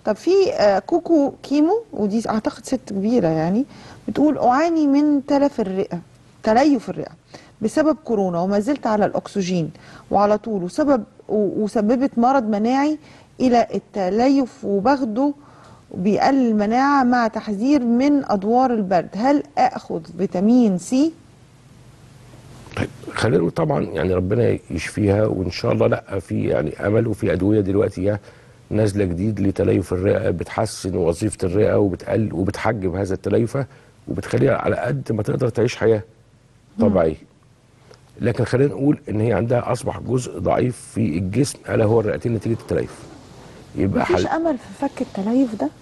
طب في آه، كوكو كيمو ودي اعتقد ست كبيره يعني بتقول اعاني من تلف الرئه تليف الرئه بسبب كورونا وما زلت على الاكسجين وعلى طول وسبب و- وسببت مرض مناعي الى التليف وباخده بيقلل المناعه مع تحذير من ادوار البرد هل اخذ فيتامين سي طيب خلينا نقول طبعا يعني ربنا يشفيها وان شاء الله لا في يعني امل وفي ادويه دلوقتي نازله جديد لتليف الرئه بتحسن وظيفه الرئه وبتقل وبتحجم هذا التليف وبتخليها على قد ما تقدر تعيش حياه طبيعيه لكن خلينا نقول ان هي عندها اصبح جزء ضعيف في الجسم الا هو الرئتين نتيجه التليف يبقى مفيش حل امل في فك التليف ده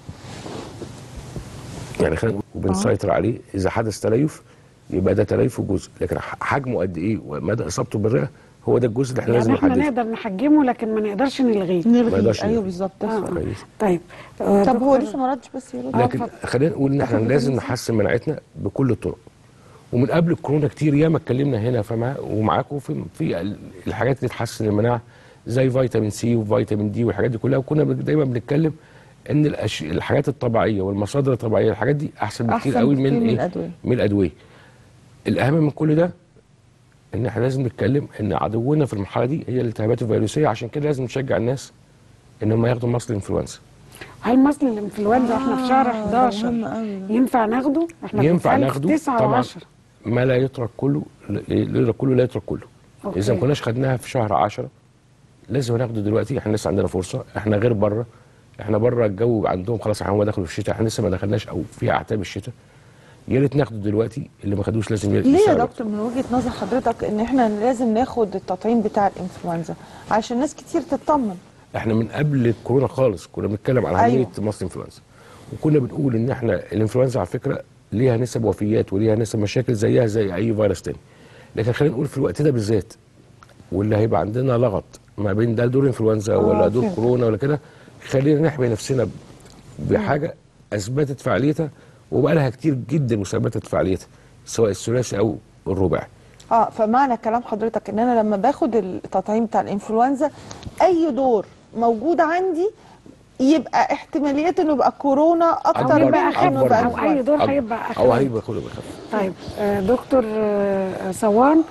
يعني خلينا نقول وبنسيطر عليه اذا حدث تليف يبقى ده تليف جزء لكن ح- حجمه قد ايه ومدى اصابته بالرئه هو ده الجزء اللي احنا لازم يعني احنا نحدده نقدر نحجمه لكن ما نقدرش نلغيه ما نلغي يقدرش ايوه نلغي. بالظبط آه. ده السؤال. كويس طيب آه، طب هو دكتور- لسه ما ردش بس يا رد آه، لكن اتفضل. خلينا نقول ان احنا تاخد لازم فيتامين سي؟ نحسن مناعتنا بكل الطرق ومن قبل الكورونا كتير ياما اتكلمنا هنا فما ومعاكم في في ال- الحاجات اللي تحسن المناعه زي فيتامين سي وفيتامين دي والحاجات دي كلها وكنا بن- دايما بنتكلم ان الأش... الحاجات الطبيعيه والمصادر الطبيعيه الحاجات دي احسن بكتير أحسن قوي بكتير من من ايه الأدوية. من الادويه الاهم من كل ده ان احنا لازم نتكلم ان عدونا في المرحله دي هي الالتهابات الفيروسيه عشان كده لازم نشجع الناس ان هم ياخدوا مصل انفلونزا هل مصل الانفلونزا واحنا في شهر آه، ده 11 مهم أوي. ينفع ناخده؟ احنا ينفع في ناخده 9 طبعا و10 ما لا يترك كله لا يترك كله لا يترك كله أوكي. اذا ما كناش خدناها في شهر 10 لازم ناخده دلوقتي احنا لسه عندنا فرصه احنا غير بره احنا بره الجو عندهم خلاص هم دخلوا في الشتاء احنا لسه ما دخلناش او في اعتاب الشتاء يا ريت ناخده دلوقتي اللي ما خدوش لازم ليه يا يستعجل. دكتور من وجهة نظر حضرتك ان احنا لازم ناخد التطعيم بتاع الانفلونزا عشان ناس كتير تطمن احنا من قبل الكورونا خالص كنا بنتكلم على أيوة. اهميه مصل انفلونزا وكنا بنقول ان احنا الانفلونزا على فكره ليها نسب وفيات وليها نسب مشاكل زيها زي اي فيروس تاني لكن خلينا نقول في الوقت ده بالذات واللي هيبقى عندنا لغط ما بين ده دور انفلونزا ولا دور فهمت. كورونا ولا كده خلينا نحمي نفسنا بحاجه اثبتت فعاليتها وبقى لها كتير جدا وثبتت فعاليتها سواء الثلاثي او الرباعي اه فمعنى كلام حضرتك ان انا لما باخد التطعيم بتاع الانفلونزا اي دور موجود عندي يبقى احتماليات انه يبقى كورونا او اكتر من يبقى انه اخف يبقى او اي انفلونزا دور أو- هيبقى اخف او هيبقى كله بيخف طيب آه، دكتور آه، صوان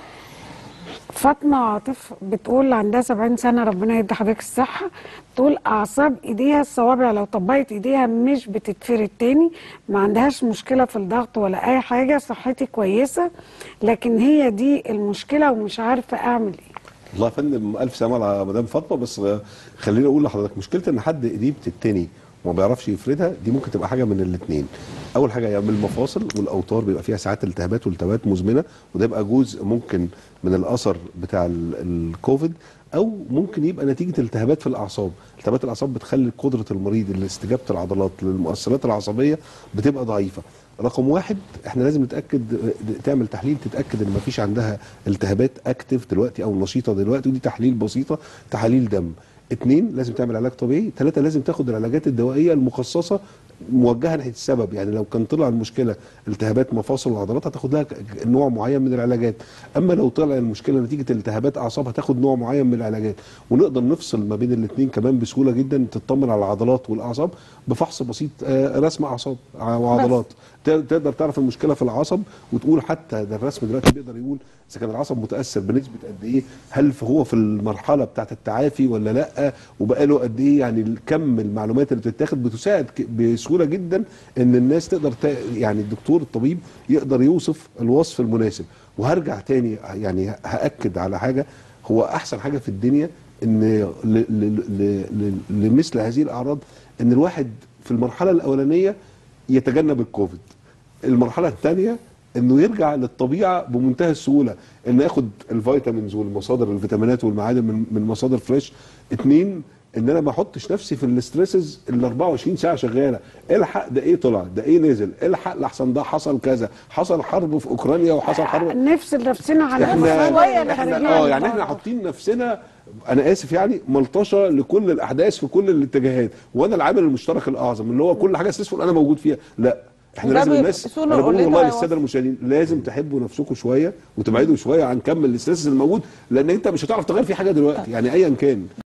فاطمه عاطف بتقول عندها 70 سنه ربنا يدي حضرتك الصحه تقول اعصاب ايديها الصوابع لو طبقت ايديها مش بتتفرد تاني ما عندهاش مشكله في الضغط ولا اي حاجه صحتي كويسه لكن هي دي المشكله ومش عارفه اعمل ايه والله يا فندم الف سلامه على مدام فاطمه بس آه، خليني اقول لحضرتك مشكله ان حد ايديه بتتني وما بيعرفش يفردها دي ممكن تبقى حاجه من الاثنين اول حاجه يا من المفاصل والاوتار بيبقى فيها ساعات التهابات والتهابات مزمنه وده يبقى جزء ممكن من الاثر بتاع ال- الكوفيد او ممكن يبقى نتيجه التهابات في الاعصاب التهابات الاعصاب بتخلي قدره المريض لاستجابه العضلات للمؤثرات العصبيه بتبقى ضعيفه رقم واحد احنا لازم نتاكد تعمل تحليل تتاكد ان مفيش عندها التهابات اكتف دلوقتي او نشيطه دلوقتي ودي تحليل بسيطه تحاليل دم اتنين لازم تعمل علاج طبيعي ثلاثة لازم تاخد العلاجات الدوائية المخصصة موجهة ناحية السبب يعني لو كان طلع المشكلة التهابات مفاصل وعضلات هتاخد لها ك- نوع معين من العلاجات اما لو طلع المشكلة نتيجة التهابات اعصاب هتاخد نوع معين من العلاجات ونقدر نفصل ما بين الاثنين كمان بسهولة جدا تطمن على العضلات والاعصاب بفحص بسيط آه، رسم اعصاب ع- وعضلات ت- تقدر تعرف المشكله في العصب وتقول حتى ده الرسم دلوقتي بيقدر يقول اذا كان العصب متاثر بنسبه قد ايه هل هو في المرحله بتاعه التعافي ولا لا وبقى له قد ايه يعني كم المعلومات اللي بتتاخد بتساعد ك- بسهوله جدا ان الناس تقدر ت- يعني الدكتور الطبيب يقدر يوصف الوصف المناسب وهرجع تاني يعني هاكد على حاجه هو احسن حاجه في الدنيا ان ل- ل- ل- ل- لمثل هذه الاعراض ان الواحد في المرحله الاولانيه يتجنب الكوفيد المرحله الثانيه انه يرجع للطبيعه بمنتهى السهوله ان ياخد الفيتامينز والمصادر الفيتامينات والمعادن من من مصادر فريش اتنين ان انا ما احطش نفسي في الاستريسز ال 24 ساعه شغاله الحق ده ايه طلع ده ايه نزل الحق لحسن ده حصل كذا حصل حرب في اوكرانيا وحصل حرب نفصل نفسنا على احنا شوية احنا خارجين اه عن يعني احنا بعض. حاطين نفسنا انا اسف يعني ملطشه لكل الاحداث في كل الاتجاهات وانا العامل المشترك الاعظم اللي هو كل حاجه سيسفول انا موجود فيها لا احنا وده لازم بيبقى الناس sooner انا بقول or later والله هيوصل. للساده المشاهدين لازم تحبوا نفسكم شويه وتبعدوا شويه عن كم الاسترس الموجود لان انت مش هتعرف تغير في حاجه دلوقتي يعني ايا كان